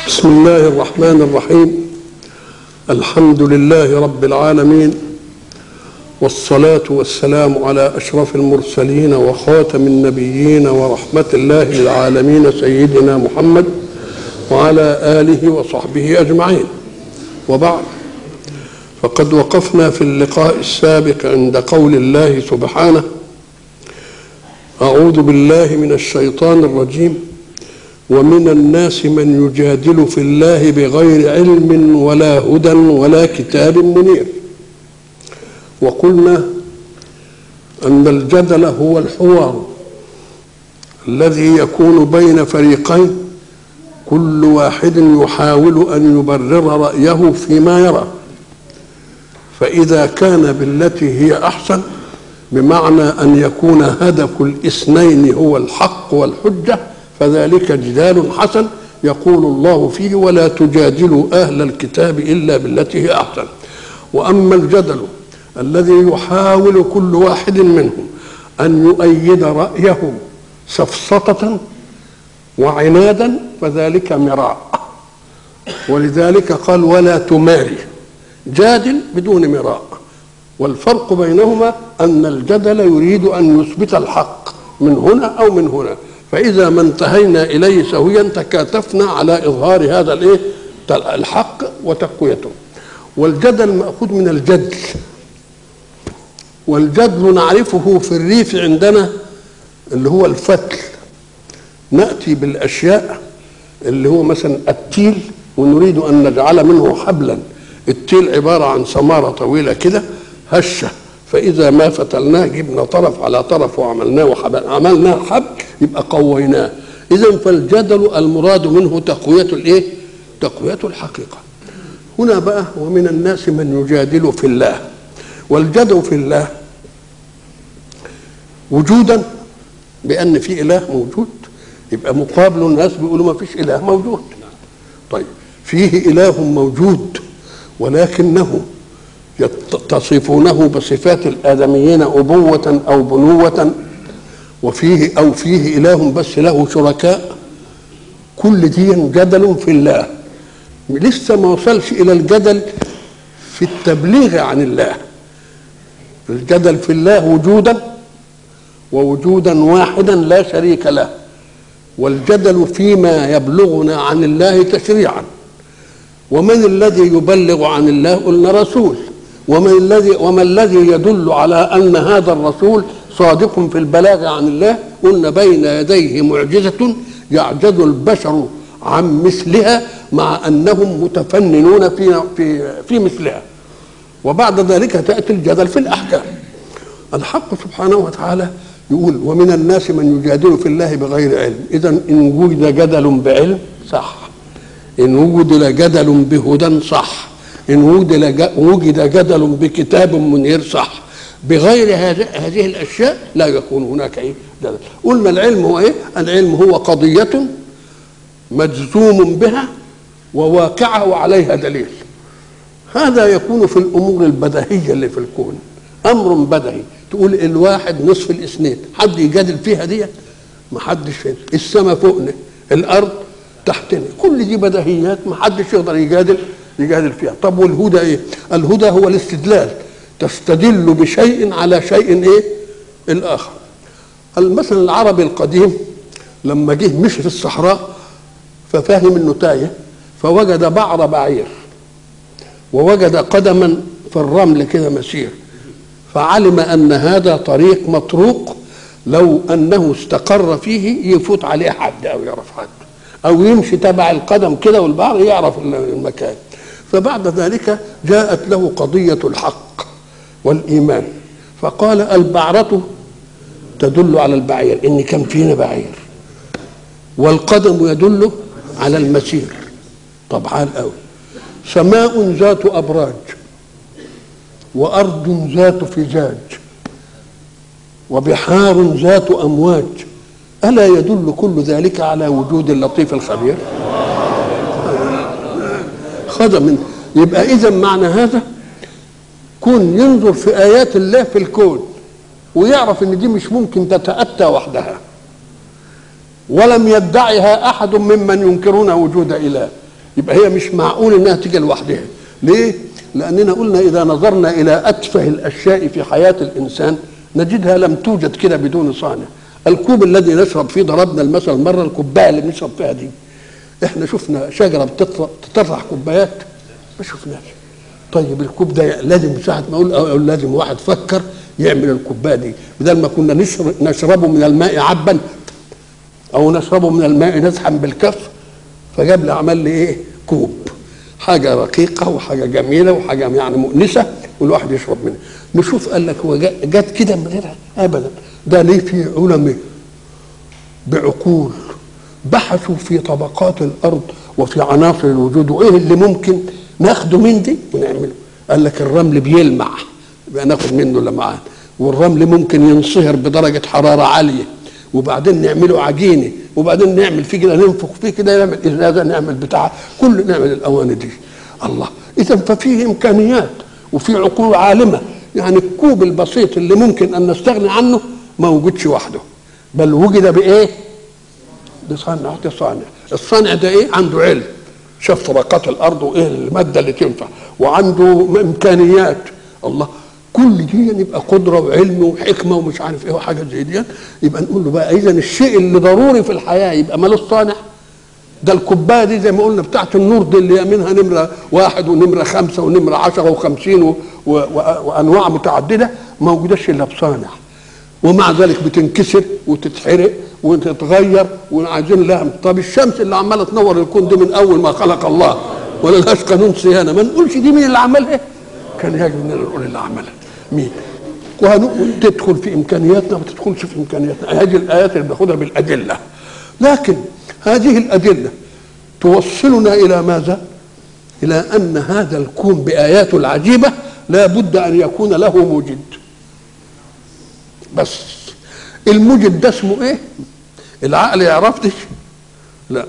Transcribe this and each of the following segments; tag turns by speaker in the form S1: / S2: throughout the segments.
S1: بسم الله الرحمن الرحيم الحمد لله رب العالمين والصلاة والسلام على أشرف المرسلين وخاتم النبيين ورحمة الله للعالمين سيدنا محمد وعلى آله وصحبه أجمعين وبعد فقد وقفنا في اللقاء السابق عند قول الله سبحانه أعوذ بالله من الشيطان الرجيم ومن الناس من يجادل في الله بغير علم ولا هدى ولا كتاب منير وقلنا ان الجدل هو الحوار الذي يكون بين فريقين كل واحد يحاول ان يبرر رايه فيما يرى فاذا كان بالتي هي احسن بمعنى ان يكون هدف الاثنين هو الحق والحجه فذلك جدال حسن يقول الله فيه ولا تجادلوا اهل الكتاب الا بالتي هي احسن واما الجدل الذي يحاول كل واحد منهم ان يؤيد رايه سفسطه وعنادا فذلك مراء ولذلك قال ولا تماري جادل بدون مراء والفرق بينهما ان الجدل يريد ان يثبت الحق من هنا او من هنا فإذا ما انتهينا إليه سويا تكاتفنا على إظهار هذا الإيه؟ الحق وتقويته والجدل مأخوذ من الجدل والجدل نعرفه في الريف عندنا اللي هو الفتل نأتي بالأشياء اللي هو مثلا التيل ونريد أن نجعل منه حبلا التيل عبارة عن سمارة طويلة كده هشة فإذا ما فتلناه جبنا طرف على طرف وعملناه وحبل عملناه حبل يبقى قويناه إذا فالجدل المراد منه تقوية الإيه؟ تقوية الحقيقة هنا بقى ومن الناس من يجادل في الله والجدل في الله وجودا بأن في إله موجود يبقى مقابل الناس بيقولوا ما فيش إله موجود طيب فيه إله موجود ولكنه تصفونه بصفات الآدميين أبوة أو بنوة وفيه أو فيه إله بس له شركاء كل دي جدل في الله لسه ما وصلش إلى الجدل في التبليغ عن الله الجدل في الله وجودا ووجودا واحدا لا شريك له والجدل فيما يبلغنا عن الله تشريعا ومن الذي يبلغ عن الله قلنا رسول وما الذي وما الذي يدل على ان هذا الرسول صادق في البلاغ عن الله قلنا بين يديه معجزه يعجز البشر عن مثلها مع انهم متفننون في في في مثلها وبعد ذلك تاتي الجدل في الاحكام الحق سبحانه وتعالى يقول ومن الناس من يجادل في الله بغير علم اذا ان وجد جدل بعلم صح ان وجد جدل بهدى صح إن وجد وجد جدل بكتاب منير صح بغير هذه الأشياء لا يكون هناك إيه جدل قلنا العلم هو إيه العلم هو قضية مجزوم بها وواقعة وعليها دليل هذا يكون في الأمور البديهية اللي في الكون أمر بدهي تقول الواحد نصف الاثنين حد يجادل فيها دي ما حدش فين السماء فوقنا الأرض تحتنا كل دي بديهيات ما حدش يقدر يجادل يجادل فيها طب والهدى ايه الهدى هو الاستدلال تستدل بشيء على شيء ايه الاخر المثل العربي القديم لما جه مشي في الصحراء ففهم انه تايه فوجد بعر بعير ووجد قدما في الرمل كده مسير فعلم ان هذا طريق مطروق لو انه استقر فيه يفوت عليه حد او يعرف حد او يمشي تبع القدم كده والبعر يعرف المكان فبعد ذلك جاءت له قضية الحق والإيمان فقال البعرة تدل على البعير إن كان فينا بعير والقدم يدل على المسير طبعا قوي سماء ذات أبراج وأرض ذات فجاج وبحار ذات أمواج ألا يدل كل ذلك على وجود اللطيف الخبير خذ من يبقى اذا معنى هذا كون ينظر في ايات الله في الكون ويعرف ان دي مش ممكن تتاتى وحدها ولم يدعها احد ممن ينكرون وجود اله يبقى هي مش معقول انها تيجي لوحدها ليه لاننا قلنا اذا نظرنا الى اتفه الاشياء في حياه الانسان نجدها لم توجد كده بدون صانع الكوب الذي نشرب فيه ضربنا المثل مره الكوبايه اللي بنشرب فيها دي احنا شفنا شجره بتطرح تطرح كوبايات ما شفناش طيب الكوب ده لازم ساعه ما اقول أقول لازم واحد فكر يعمل الكوبايه دي بدل ما كنا نشرب نشربه من الماء عبا او نشربه من الماء نزحا بالكف فجاب لي عمل لي ايه كوب حاجه رقيقه وحاجه جميله وحاجه يعني مؤنسه والواحد يشرب منها نشوف قال لك هو جا- جت كده من غيرها ابدا ده ليه في علماء بعقول بحثوا في طبقات الارض وفي عناصر الوجود وايه اللي ممكن ناخده من دي ونعمله قال لك الرمل بيلمع يبقى ناخد منه لمعان والرمل ممكن ينصهر بدرجه حراره عاليه وبعدين نعمله عجينه وبعدين نعمل فيه كده ننفخ فيه كده نعمل ازازه نعمل بتاع كل نعمل الاواني دي الله اذا ففيه امكانيات وفي عقول عالمه يعني الكوب البسيط اللي ممكن ان نستغني عنه ما وجدش وحده بل وجد بايه؟ بصنعة صانع الصانع ده ايه عنده علم شاف طبقات الارض وايه الماده اللي تنفع وعنده امكانيات الله كل دي يبقى قدره وعلم وحكمه ومش عارف ايه وحاجه زي دي يبقى نقول له بقى اذا الشيء اللي ضروري في الحياه يبقى مالوش صانع ده الكوبايه دي زي ما قلنا بتاعت النور دي اللي هي منها نمره واحد ونمره خمسه ونمره عشرة وخمسين و... و... و... وانواع متعدده ما وجدش الا بصانع ومع ذلك بتنكسر وتتحرق وتتغير وعايزين لها طب الشمس اللي عماله تنور الكون دي من اول ما خلق الله ولا لهاش قانون صيانه ما نقولش دي مين اللي عملها كان يجب اننا نقول اللي عملها مين وتدخل في امكانياتنا وما تدخلش في امكانياتنا هذه الايات اللي بناخدها بالادله لكن هذه الادله توصلنا الى ماذا؟ الى ان هذا الكون باياته العجيبه لا بد ان يكون له موجد بس الموجد ده اسمه ايه العقل يعرف دي لا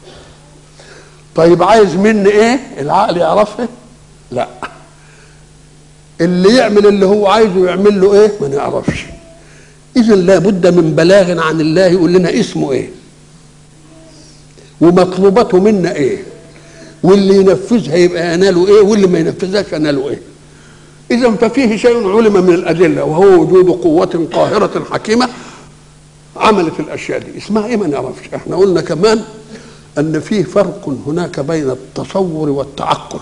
S1: طيب عايز مني ايه العقل يعرفها لا اللي يعمل اللي هو عايزه يعمل له ايه ما نعرفش اذا لابد من بلاغ عن الله يقول لنا اسمه ايه ومطلوباته منا ايه واللي ينفذها يبقى يناله ايه واللي ما ينفذهاش يناله ايه اذا ففيه شيء علم من الادله وهو وجود قوه قاهره حكيمه عملت الاشياء دي اسمها ايه ما نعرفش احنا قلنا كمان ان فيه فرق هناك بين التصور والتعقل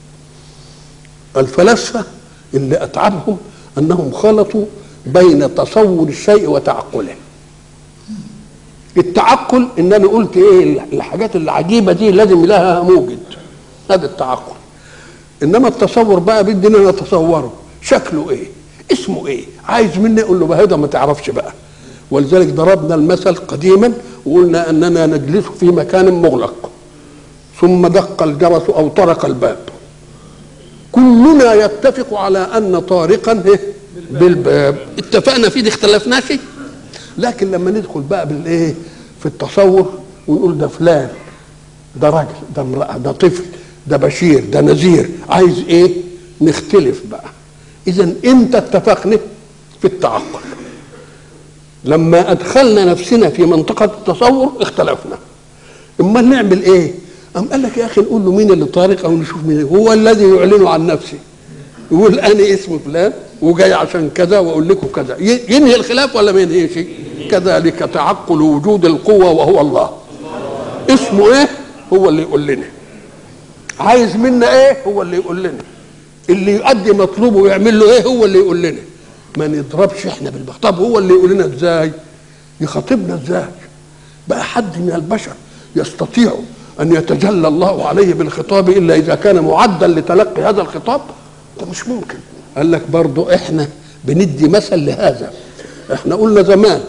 S1: الفلاسفه اللي اتعبهم انهم خلطوا بين تصور الشيء وتعقله التعقل ان انا قلت ايه الحاجات العجيبه دي لازم لها موجد هذا التعقل انما التصور بقى بدي ان انا اتصوره شكله ايه اسمه ايه عايز مني اقول له بقى ده ما تعرفش بقى ولذلك ضربنا المثل قديما وقلنا اننا نجلس في مكان مغلق ثم دق الجرس او طرق الباب كلنا يتفق على ان طارقا إيه؟ بالباب اتفقنا فيه دي اختلفناش لكن لما ندخل بقى بالايه في التصور ونقول ده فلان ده راجل ده امراه ده طفل ده بشير ده نذير عايز ايه نختلف بقى اذا امتى اتفقنا في التعقل لما ادخلنا نفسنا في منطقه التصور اختلفنا امال نعمل ايه أم قال لك يا اخي نقول له مين اللي طارق او نشوف مين هو الذي يعلن عن نفسه يقول انا اسم فلان وجاي عشان كذا واقول لكم كذا ينهي الخلاف ولا ما ينهيش كذلك تعقل وجود القوه وهو الله اسمه ايه هو اللي يقول لنا عايز منا ايه هو اللي يقول لنا اللي يؤدي مطلوبه ويعمل له ايه هو اللي يقول لنا ما نضربش احنا بالبخ طب هو اللي يقول لنا ازاي يخاطبنا ازاي بقى حد من البشر يستطيع ان يتجلى الله عليه بالخطاب الا اذا كان معدا لتلقي هذا الخطاب ده مش ممكن قال لك برضو احنا بندي مثل لهذا احنا قلنا زمان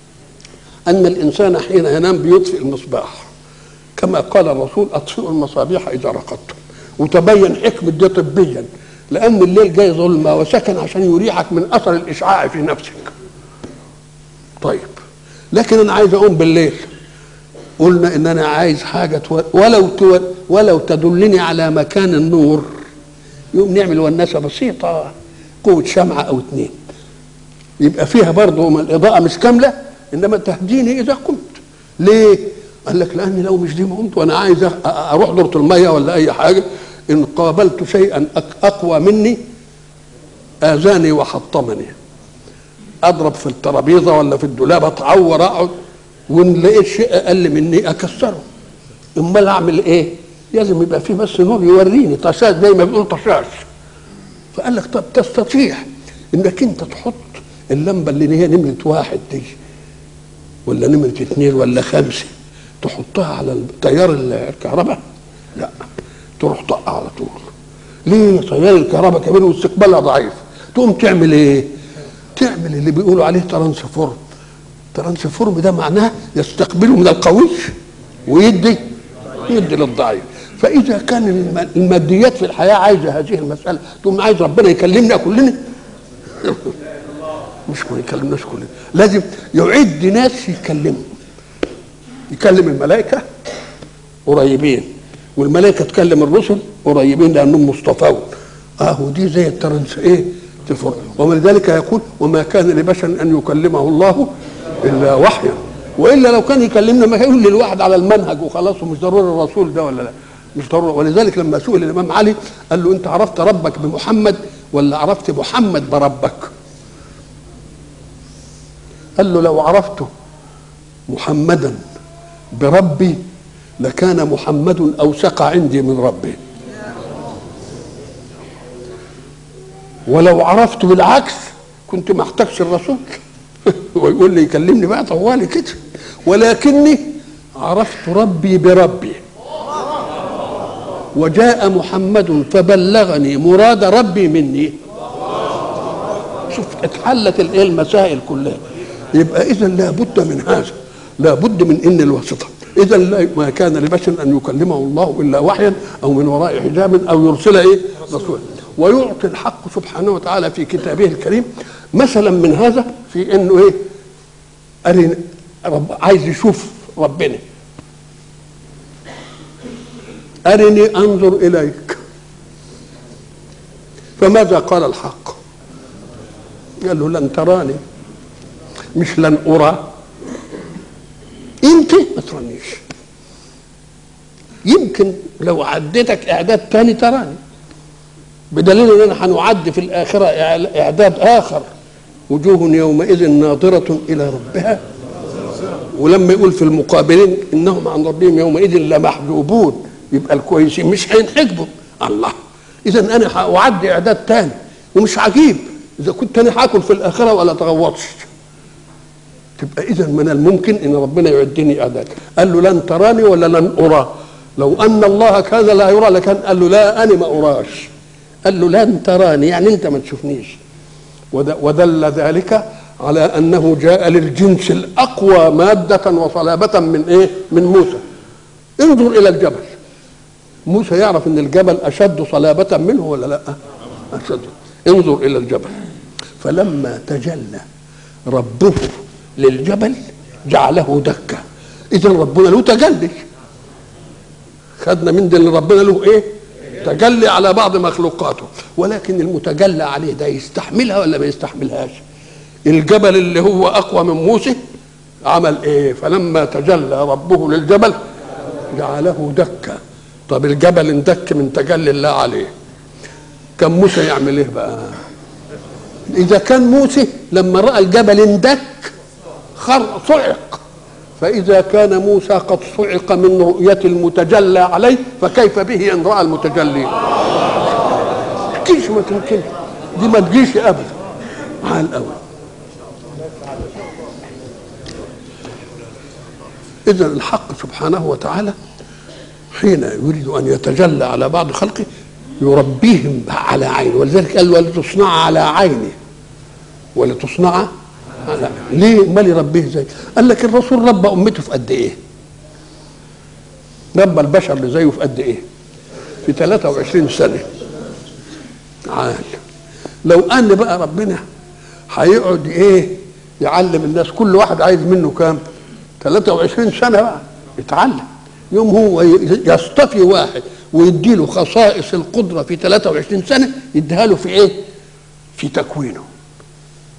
S1: ان الانسان حين ينام بيطفئ المصباح كما قال الرسول اطفئوا المصابيح اذا رقدتم وتبين حكمه دي طبيا لان الليل جاي ظلمه وسكن عشان يريحك من اثر الاشعاع في نفسك طيب لكن انا عايز اقوم بالليل قلنا ان انا عايز حاجه تو... ولو تو... ولو تدلني على مكان النور يقوم نعمل وناسه بسيطه قوه شمعه او اتنين يبقى فيها برضه الاضاءه مش كامله انما تهديني اذا قمت ليه قال لك لاني لو مش دي ما قمت وانا عايز أ- اروح دورة الميه ولا اي حاجه ان قابلت شيئا أك- اقوى مني اذاني وحطمني اضرب في الترابيزه ولا في الدولاب اتعور اقعد وان لقيت شيء اقل مني اكسره امال اعمل ايه؟ لازم يبقى في بس نور يوريني طشاش زي ما بيقول طشاش فقال لك طب تستطيع انك انت تحط اللمبه اللي هي نمره واحد دي ولا نمره اثنين ولا خمسه تحطها على تيار الكهرباء؟ لا تروح طق على طول ليه تيار الكهرباء كمان واستقبالها ضعيف تقوم تعمل ايه؟ تعمل اللي بيقولوا عليه ترانسفورم ترانسفورم ده معناه يستقبله من القوي ويدي يدي للضعيف فاذا كان الم- الماديات في الحياه عايزه هذه المساله تقوم عايز ربنا يكلمنا كلنا مش ما يكلمناش كلنا لازم يعد ناس يكلمهم يكلم الملائكه قريبين والملائكه تكلم الرسل قريبين لانهم مصطفون اهو دي زي الترنس ايه تفر ولذلك يقول وما كان لبشر ان يكلمه الله الا وحيا والا لو كان يكلمنا ما يقول للواحد على المنهج وخلاص ومش ضروري الرسول ده ولا لا مش ضروري ولذلك لما سئل الامام علي قال له انت عرفت ربك بمحمد ولا عرفت محمد بربك قال له لو عرفت محمدا بربي لكان محمد اوثق عندي من ربي ولو عرفت بالعكس كنت ما احتاجش الرسول ويقول لي يكلمني بقى طوالي كده ولكني عرفت ربي بربي وجاء محمد فبلغني مراد ربي مني شوف اتحلت الايه المسائل كلها يبقى اذا لابد من هذا لابد من ان الواسطه اذا لا- ما كان لبشر ان يكلمه الله الا وحيا او من وراء حجاب او يرسل ايه رسولا ويعطي الحق سبحانه وتعالى في كتابه الكريم مثلا من هذا في انه ايه أرن رب عايز يشوف ربنا أرني أنظر إليك فماذا قال الحق قال له لن تراني مش لن أرى انت ما ترانيش يمكن لو عديتك اعداد تاني تراني بدليل اننا هنعد في الاخره اعداد اخر وجوه يومئذ ناظره الى ربها ولما يقول في المقابلين انهم عن ربهم يومئذ لمحجوبون يبقى الكويسين مش هينحجبوا الله اذا انا هأعد اعداد تاني ومش عجيب اذا كنت انا هاكل في الاخره ولا تغوطش تبقى اذا من الممكن ان ربنا يعدني اعداد قال له لن تراني ولا لن ارى لو ان الله كان لا يرى لكان قال له لا انا ما اراش قال له لن تراني يعني انت ما تشوفنيش ود- ودل ذلك على انه جاء للجنس الاقوى ماده وصلابه من ايه من موسى انظر الى الجبل موسى يعرف ان الجبل اشد صلابه منه ولا لا اشد انظر الى الجبل فلما تجلى ربه للجبل جعله دكا اذا ربنا له تجلي خدنا من ده اللي ربنا له ايه تجلي على بعض مخلوقاته ولكن المتجلى عليه ده يستحملها ولا ما يستحملهاش الجبل اللي هو اقوى من موسى عمل ايه فلما تجلى ربه للجبل جعله دكا طب الجبل اندك من تجلي الله عليه كان موسى يعمل ايه بقى اذا كان موسى لما راى الجبل اندك خر صعق فإذا كان موسى قد صعق من رؤية المتجلى عليه فكيف به إن رأى المتجلي تجيش ما تمكنش دي ما تجيش أبدا مع الأول إذا الحق سبحانه وتعالى حين يريد أن يتجلى على بعض خلقه يربيهم على عينه ولذلك قال ولتصنع على عيني ولتصنع على ليه امال يربيه ازاي؟ قال لك الرسول ربى امته في قد ايه؟ ربى البشر اللي زيه في قد ايه؟ في 23 سنه عال لو ان بقى ربنا هيقعد ايه يعلم الناس كل واحد عايز منه كام 23 سنه بقى يتعلم يوم هو يصطفي واحد ويديله خصائص القدره في 23 سنه يديها له في ايه في تكوينه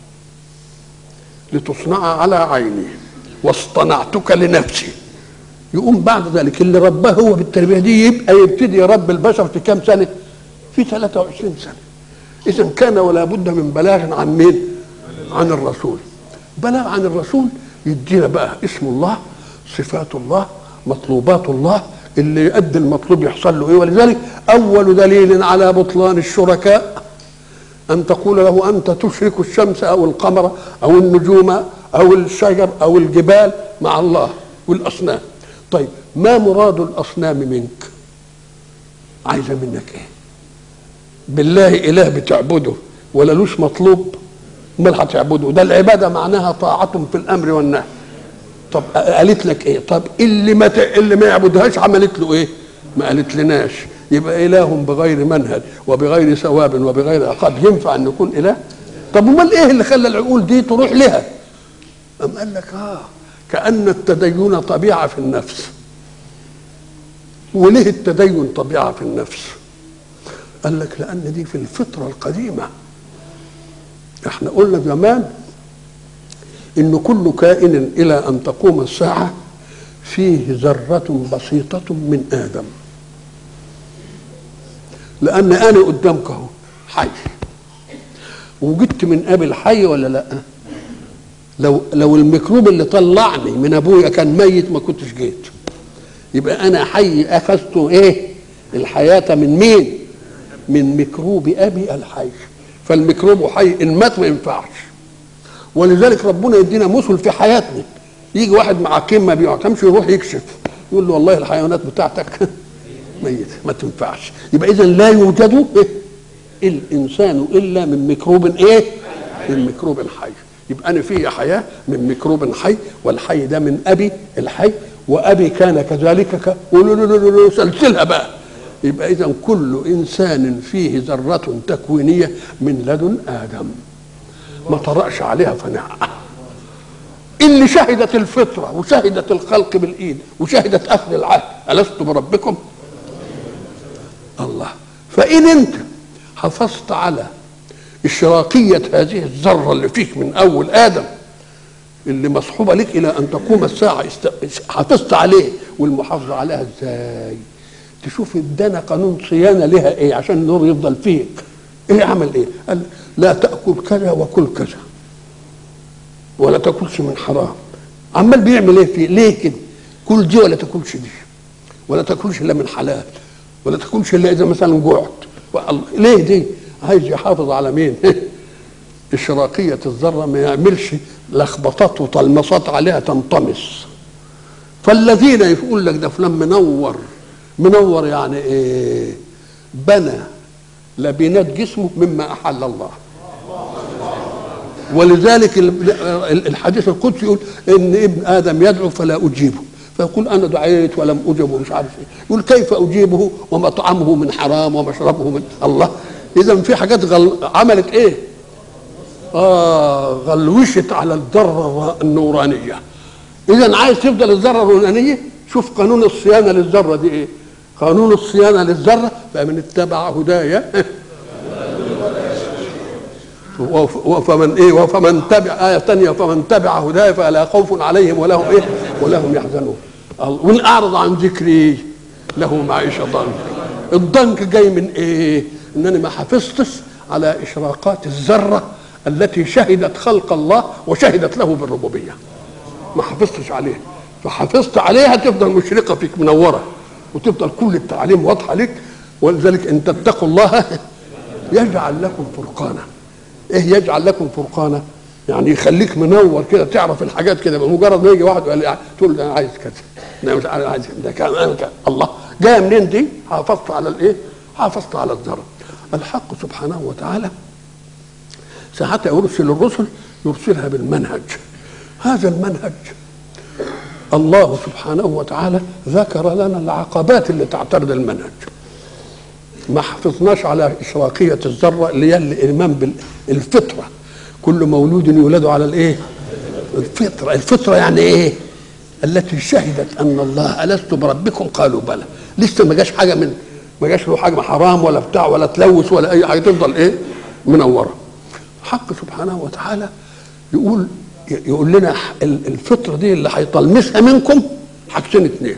S1: لتصنع على عيني واصطنعتك لنفسي يقوم بعد ذلك اللي رباه هو بالتربيه دي يبقى يبتدي يربي البشر في كام سنه؟ في 23 سنه اذا كان ولا بد من بلاغ عن مين؟ عن الرسول بلاغ عن الرسول يدينا بقى اسم الله صفات الله مطلوبات الله اللي يؤدي المطلوب يحصل له ايه ولذلك اول دليل على بطلان الشركاء ان تقول له انت تشرك الشمس او القمر او النجوم او الشجر او الجبال مع الله والاصنام طيب ما مراد الاصنام منك عايزه منك ايه بالله اله بتعبده ولا لوش مطلوب امال هتعبده ده العباده معناها طاعه في الامر والنهي طب قالت لك ايه طب اللي ما ت... اللي ما يعبدهاش عملت له ايه ما قالت لناش يبقى اله بغير منهج وبغير ثواب وبغير عقاب ينفع ان يكون اله طب امال ايه اللي خلى العقول دي تروح لها أم قال لك اه كأن التدين طبيعة في النفس وليه التدين طبيعة في النفس قال لك لأن دي في الفطرة القديمة احنا قلنا زمان ان كل كائن الى ان تقوم الساعه فيه ذره بسيطه من ادم لان انا قدامك اهو حي وجدت من ابي الحي ولا لا لو لو الميكروب اللي طلعني من ابويا كان ميت ما كنتش جيت يبقى انا حي اخذت ايه الحياه من مين من ميكروب ابي الحي فالميكروب حي ان مات ما ينفعش ولذلك ربنا يدينا مثل في حياتنا يجي واحد مع قيم ما بيعتمش يروح يكشف يقول له والله الحيوانات بتاعتك ميتة ما تنفعش يبقى اذا لا يوجد إيه؟ الانسان الا من ميكروب ايه من ميكروب حي يبقى انا في حياه من ميكروب حي والحي ده من ابي الحي وابي كان كذلك ك... سلسلها بقى يبقى اذا كل انسان فيه ذره تكوينيه من لدن ادم ما طرأش عليها فناء اللي شهدت الفطرة وشهدت الخلق بالإيد وشهدت أخذ العهد ألست بربكم الله فإن أنت حافظت على إشراقية هذه الذرة اللي فيك من أول آدم اللي مصحوبة لك إلى أن تقوم الساعة حافظت عليه والمحافظة عليها إزاي تشوف ادانا قانون صيانة لها إيه عشان النور يفضل فيك إيه عمل إيه قال لا تأكل كذا وكل كذا ولا تاكلش من حرام عمال بيعمل ايه فيه ليه كده كل دي ولا تاكلش دي ولا تاكلش الا من حلال ولا تاكلش الا اذا مثلا جوعت ليه دي عايز يحافظ على مين اشراقية الذرة ما يعملش لخبطات وطلمصات عليها تنطمس فالذين يقول لك ده فلان منور منور يعني ايه بنى لبنات جسمه مما احل الله ولذلك الحديث القدسي يقول ان ابن ادم يدعو فلا اجيبه فيقول انا دعيت ولم اجب ومش عارف ايه يقول كيف اجيبه ومطعمه من حرام ومشربه من الله اذا في حاجات غل... عملت ايه اه غلوشت على الذره النورانيه اذا عايز تفضل الذره النورانيه شوف قانون الصيانه للذره دي ايه قانون الصيانه للذره فمن اتبع هدايا وفمن ايه وفمن تبع آية ثانية فمن تبع هداي فلا خوف عليهم ولا هم ايه ولا هم يحزنون وان اعرض عن ذكري له معيشة ضنك الضنك جاي من ايه انني ما حفظتش على اشراقات الذرة التي شهدت خلق الله وشهدت له بالربوبية ما حفظتش عليها فحفظت عليها تفضل مشرقة فيك منورة وتفضل كل التعليم واضحة لك ولذلك ان تتقوا الله يجعل لكم فرقانا ايه يجعل لكم فرقانا يعني يخليك منور كده تعرف الحاجات كده بمجرد ما يجي واحد وقال لي تقول انا عايز كذا انا مش عايز ده كان انا كان الله جايه منين دي حافظت على الايه حافظت على الذره الحق سبحانه وتعالى ساعات يرسل الرسل يرسلها بالمنهج هذا المنهج الله سبحانه وتعالى ذكر لنا العقبات اللي تعترض المنهج ما حفظناش على إشراقية الذرة اللي هي الإيمان بالفطرة كل مولود يولد على الإيه؟ الفطرة الفطرة يعني إيه؟ التي شهدت أن الله ألست بربكم قالوا بلى لسه ما جاش حاجة من ما جاش له حاجة حرام ولا بتاع ولا تلوث ولا أي حاجة تفضل إيه؟ منورة حق سبحانه وتعالى يقول يقول لنا الفطرة دي اللي هيطلمسها منكم حاجتين اتنين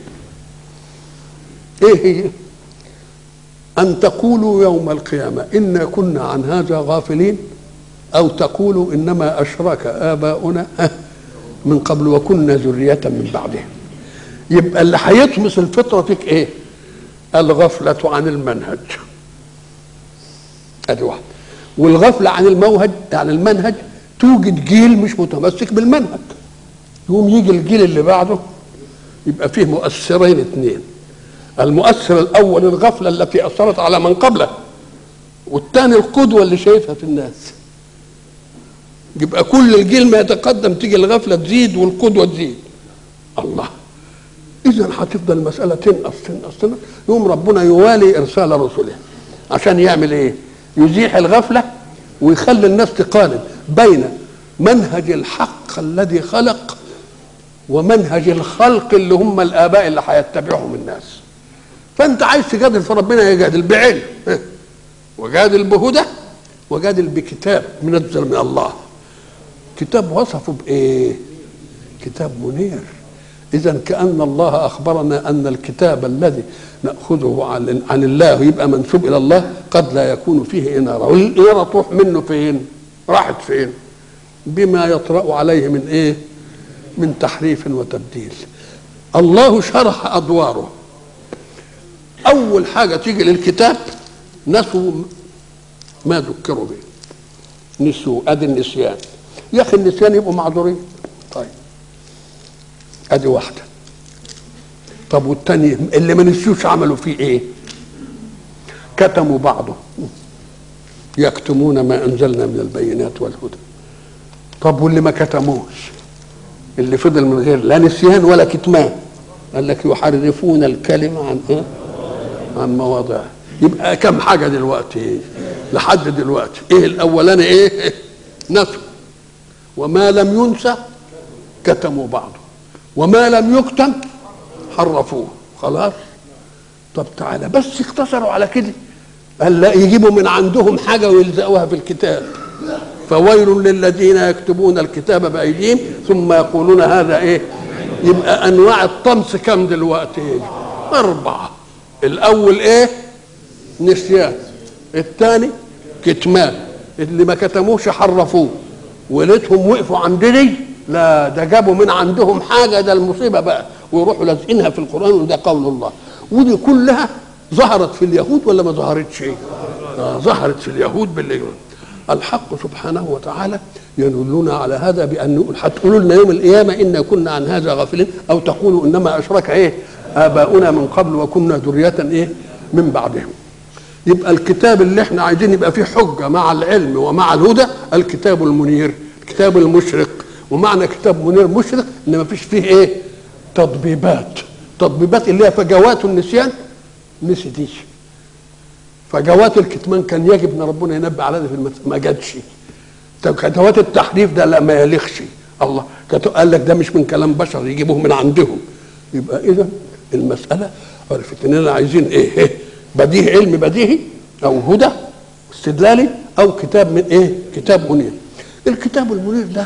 S1: ايه هي ان تقولوا يوم القيامه انا كنا عن هذا غافلين او تقولوا انما اشرك اباؤنا من قبل وكنا ذريه من بعدهم يبقى اللي هيطمس الفطره فيك ايه الغفله عن المنهج ادي واحده والغفله عن الموهج عن المنهج توجد جيل مش متمسك بالمنهج يقوم يجي الجيل اللي بعده يبقى فيه مؤثرين اثنين المؤثر الاول الغفله التي اثرت على من قبله والثاني القدوه اللي شايفها في الناس يبقى كل الجيل ما يتقدم تيجي الغفله تزيد والقدوه تزيد الله اذا هتفضل المساله تنقص تنقص تنقص يوم ربنا يوالي ارسال رسله عشان يعمل ايه يزيح الغفله ويخلي الناس تقارن بين منهج الحق الذي خلق ومنهج الخلق اللي هم الاباء اللي هيتبعهم الناس فانت عايز تجادل في ربنا يجادل بعلم وجادل بهدى وجادل بكتاب منزل من الله كتاب وصفه بايه كتاب منير اذا كان الله اخبرنا ان الكتاب الذي ناخذه عن, عن الله يبقى منسوب الى الله قد لا يكون فيه اناره والاناره تروح منه فين راحت فين بما يطرا عليه من ايه من تحريف وتبديل الله شرح ادواره اول حاجه تيجي للكتاب نسوا ما ذكروا به نسوا ادي النسيان يا اخي النسيان يبقوا معذورين طيب ادي واحده طب والتاني اللي ما نسيوش عملوا فيه ايه كتموا بعضه يكتمون ما انزلنا من البينات والهدى طب واللي ما كتموش اللي فضل من غير لا نسيان ولا كتمان قال لك يحرفون الكلمة عن ايه عن مواضعه يبقى كم حاجة دلوقتي لحد دلوقتي ايه الاولاني ايه نسوا وما لم ينسى كتموا بعضه وما لم يكتم حرفوه خلاص طب تعالى بس اقتصروا على كده قال لا يجيبوا من عندهم حاجه ويلزقوها في الكتاب فويل للذين يكتبون الكتاب بايديهم ثم يقولون هذا ايه يبقى انواع الطمس كم دلوقتي اربعه الاول ايه نسيان الثاني كتمان اللي ما كتموش حرفوه وليتهم وقفوا عند دي لا ده جابوا من عندهم حاجه ده المصيبه بقى ويروحوا لازقينها في القران وده قول الله ودي كلها ظهرت في اليهود ولا ما ظهرتش آه ظهرت في اليهود باللي الحق سبحانه وتعالى يدلنا على هذا بان نقول هتقولوا لنا يوم القيامه انا كنا عن هذا غافلين او تقولوا انما اشرك ايه اباؤنا من قبل وكنا ذريه ايه من بعدهم يبقى الكتاب اللي احنا عايزين يبقى فيه حجه مع العلم ومع الهدى الكتاب المنير الكتاب المشرق ومعنى كتاب منير مشرق ان ما فيش فيه ايه تطبيبات تطبيبات اللي هي فجوات النسيان نسي دي فجوات الكتمان كان يجب ان ربنا ينبه على ده في المس... ما جاتش كتوات التحريف ده لا ما يليقش الله قال لك ده مش من كلام بشر يجيبوه من عندهم يبقى اذا المساله عرفت اننا عايزين ايه, إيه؟ بديهي علم بديهي او هدى استدلالي او كتاب من ايه كتاب منير الكتاب المنير ده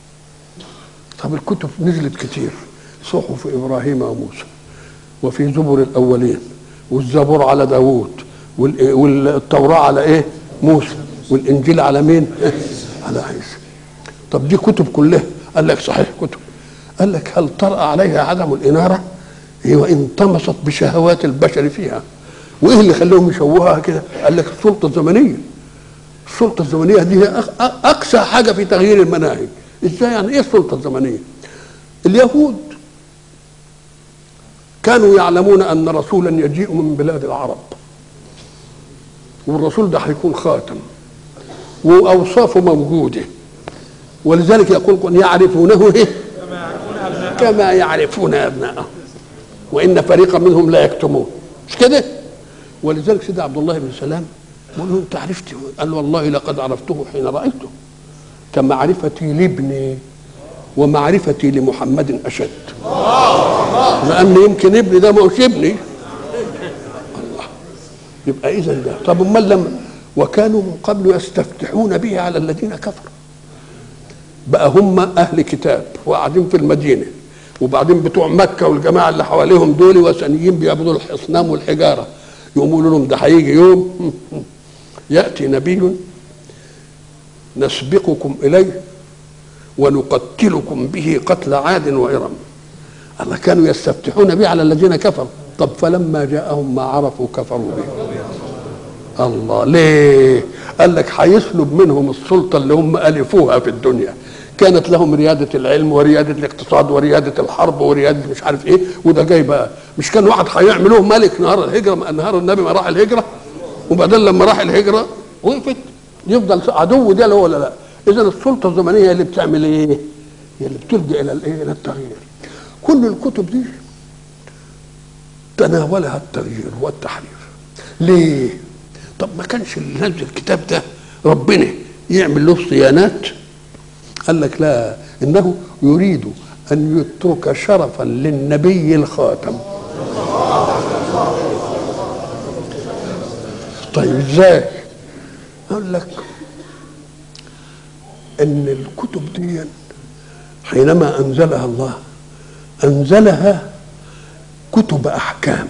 S1: طب الكتب نزلت كتير صحف ابراهيم وموسى وفي زبر الاولين والزبور على داوود والتوراه على ايه موسى والانجيل على مين على عيسى طب دي كتب كلها قال لك صحيح كتب قال لك هل طرأ عليها عدم الإنارة هي وإن طمست بشهوات البشر فيها وإيه اللي خلاهم يشوهها كده قال لك السلطة الزمنية السلطة الزمنية دي هي أقسى حاجة في تغيير المناهج إزاي يعني إيه السلطة الزمنية اليهود كانوا يعلمون أن رسولا يجيء من بلاد العرب والرسول ده هيكون خاتم واوصافه موجوده ولذلك يقول يعرفونه إيه؟ كما يعرفون ابنائهم وان فريقا منهم لا يكتمون مش كده ولذلك سيدنا عبد الله بن سلام بيقول له انت عرفته قال والله لقد عرفته حين رايته كمعرفتي لابني ومعرفتي لمحمد اشد لان يمكن ابني ده ما هوش ابني يبقى اذا ده طب امال لما وكانوا من قبل يستفتحون به على الذين كفروا بقى هم اهل كتاب وقاعدين في المدينه وبعدين بتوع مكه والجماعه اللي حواليهم دول وثنيين بيعبدوا الاصنام والحجاره يقوموا لهم ده هيجي يوم ياتي نبي نسبقكم اليه ونقتلكم به قتل عاد وإرم الله كانوا يستفتحون به على الذين كفروا طب فلما جاءهم ما عرفوا كفروا به الله ليه قال لك هيسلب منهم السلطة اللي هم ألفوها في الدنيا كانت لهم ريادة العلم وريادة الاقتصاد وريادة الحرب وريادة مش عارف ايه وده جاي بقى مش كان واحد هيعملوه ملك نهار الهجرة نهار النبي ما راح الهجرة وبعدين لما راح الهجرة وقفت يفضل عدو ده ولا لا اذا السلطه الزمنيه هي اللي بتعمل ايه هي اللي بتلجا الى الايه الى التغيير كل الكتب دي تناولها التغيير والتحرير ليه طب ما كانش اللي نزل الكتاب ده ربنا يعمل له صيانات قال لك لا انه يريد ان يترك شرفا للنبي الخاتم طيب ازاي قال لك ان الكتب دي حينما انزلها الله انزلها كتب احكام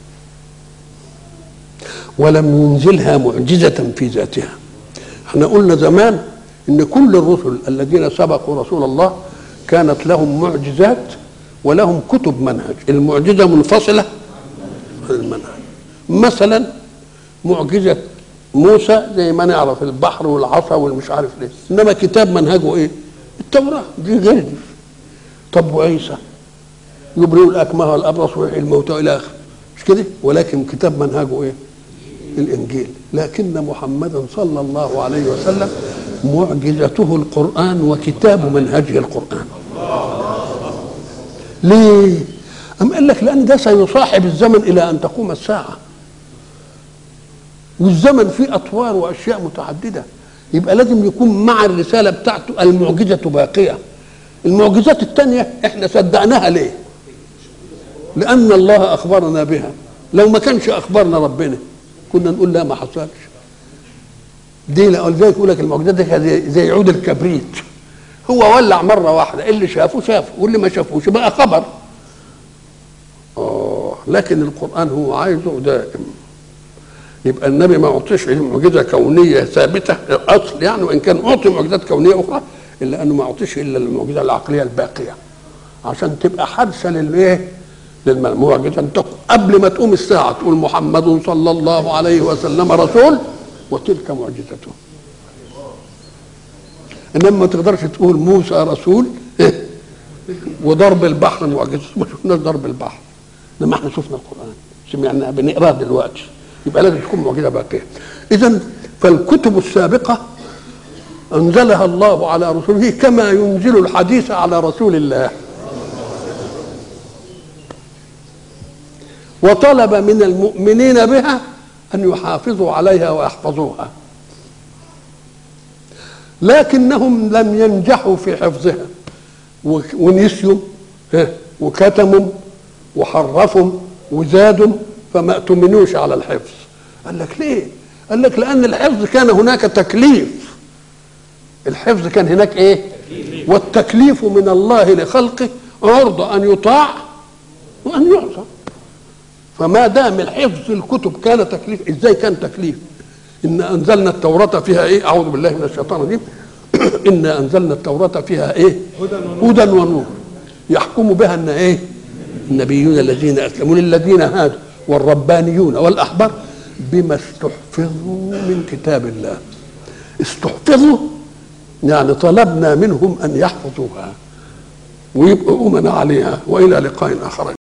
S1: ولم ينزلها معجزه في ذاتها احنا قلنا زمان ان كل الرسل الذين سبقوا رسول الله كانت لهم معجزات ولهم كتب منهج المعجزه منفصله عن المنهج مثلا معجزه موسى زي ما نعرف البحر والعصا والمش عارف ليه انما كتاب منهجه ايه التوراه دي غير دي طب وعيسى يبرئ الاكمه والابرص ويحيي الموتى الى اخره مش كده ولكن كتاب منهجه ايه الانجيل لكن محمدا صلى الله عليه وسلم معجزته القران وكتاب منهجه القران ليه أم قال لك لأن ده سيصاحب الزمن إلى أن تقوم الساعة والزمن فيه أطوار وأشياء متعددة يبقى لازم يكون مع الرسالة بتاعته المعجزة باقية المعجزات التانية احنا صدقناها ليه لأن الله أخبرنا بها لو ما كانش أخبرنا ربنا كنا نقول لا ما حصلش دي ولذلك يقول لك المعجزات دي زي, زي عود الكبريت هو ولع مرة واحدة اللي شافه شافه واللي ما شافوش بقى خبر آه لكن القرآن هو عايزه دائم يبقى النبي ما اعطيش معجزه كونيه ثابته اصل يعني وان كان اعطي معجزات كونيه اخرى الا انه ما اعطيش الا المعجزه العقليه الباقيه عشان تبقى حادثه للايه؟ للمعجزه قبل ما تقوم الساعه تقول محمد صلى الله عليه وسلم رسول وتلك معجزته انما ما تقدرش تقول موسى رسول وضرب البحر معجزه ما شفناش ضرب البحر لما احنا شفنا القران سمعناه بنقراه دلوقتي يبقى لازم تكون معجزه باقيه اذا فالكتب السابقه انزلها الله على رسوله كما ينزل الحديث على رسول الله وطلب من المؤمنين بها ان يحافظوا عليها ويحفظوها لكنهم لم ينجحوا في حفظها ونسيوا وكتموا وحرفوا وزادوا فما اؤتمنوش على الحفظ قال لك ليه قال لك لان الحفظ كان هناك تكليف الحفظ كان هناك ايه والتكليف من الله لخلقه عرض ان يطاع وان يعصى فما دام الحفظ الكتب كان تكليف ازاي كان تكليف ان انزلنا التوراه فيها ايه اعوذ بالله من الشيطان الرجيم انا انزلنا التوراه فيها ايه هدى ونور يحكم بها ان ايه النبيون الذين اسلموا للذين هادوا والربانيون والاحبار بما استحفظوا من كتاب الله استحفظوا يعني طلبنا منهم ان يحفظوها ويبقوا امنا عليها والى لقاء اخر